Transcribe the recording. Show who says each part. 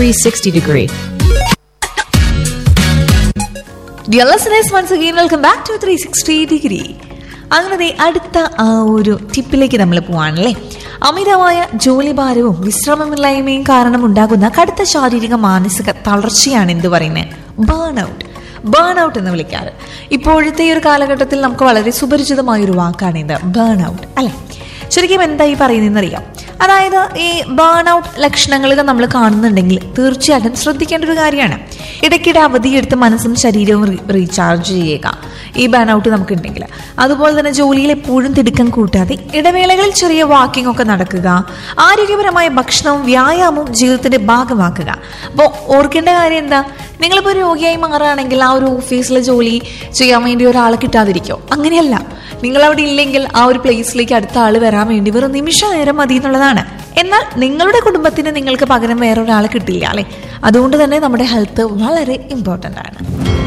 Speaker 1: 360 degree.
Speaker 2: Dear listeners, once again, welcome back to 360 degree. അങ്ങനെ ദേ അടുത്ത ആ ഒരു ടിപ്പിലേക്ക് നമ്മൾ പോവാണല്ലേ അമിതമായ ജോലിഭാരവും വിശ്രമമില്ലായ്മയും കാരണം ഉണ്ടാകുന്ന കടുത്ത ശാരീരിക മാനസിക തളർച്ചയാണ് എന്ത് പറയുന്നത് ബേൺ ഔട്ട് ബേൺ ഔട്ട് എന്ന് വിളിക്കാറ് ഇപ്പോഴത്തെ ഈ ഒരു കാലഘട്ടത്തിൽ നമുക്ക് വളരെ സുപരിചിതമായ ഒരു വാക്കാണ് ഇത് ബേൺ ഔട്ട് അല്ലെ ശരിക്കും എന്താ ഈ പറയുന്നതെന്നറിയാം അതായത് ഈ ബേൺ ഔട്ട് ലക്ഷണങ്ങൾ നമ്മൾ കാണുന്നുണ്ടെങ്കിൽ തീർച്ചയായിട്ടും ശ്രദ്ധിക്കേണ്ട ഒരു കാര്യമാണ് ഇടയ്ക്കിടെ അവധിയെടുത്ത് മനസ്സും ശരീരവും റീ- റീചാർജ് ചെയ്യുക ഈ ബേൺ ഔട്ട് നമുക്കുണ്ടെങ്കിൽ അതുപോലെ തന്നെ ജോലിയിൽ എപ്പോഴും തിടുക്കം കൂട്ടാതെ ഇടവേളകളിൽ ചെറിയ വാക്കിംഗ് ഒക്കെ നടക്കുക ആരോഗ്യപരമായ ഭക്ഷണവും വ്യായാമവും ജീവിതത്തിന്റെ ഭാഗമാക്കുക അപ്പോൾ ഓർക്കേണ്ട കാര്യം എന്താ നിങ്ങളിപ്പോൾ രോഗിയായി മാറുകയാണെങ്കിൽ ആ ഒരു ഓഫീസിലെ ജോലി ചെയ്യാൻ വേണ്ടി ഒരാളെ കിട്ടാതിരിക്കോ അങ്ങനെയല്ല നിങ്ങൾ അവിടെ ഇല്ലെങ്കിൽ ആ ഒരു പ്ലേസിലേക്ക് അടുത്ത ആൾ വരാൻ വേണ്ടി വെറും നിമിഷ നേരം മതി എന്നുള്ളതാണ് എന്നാൽ നിങ്ങളുടെ കുടുംബത്തിന് നിങ്ങൾക്ക് പകരം വേറൊരാളെ കിട്ടില്ല അല്ലെ അതുകൊണ്ട് തന്നെ നമ്മുടെ ഹെൽത്ത് വളരെ ഇമ്പോർട്ടൻ്റ് ആണ്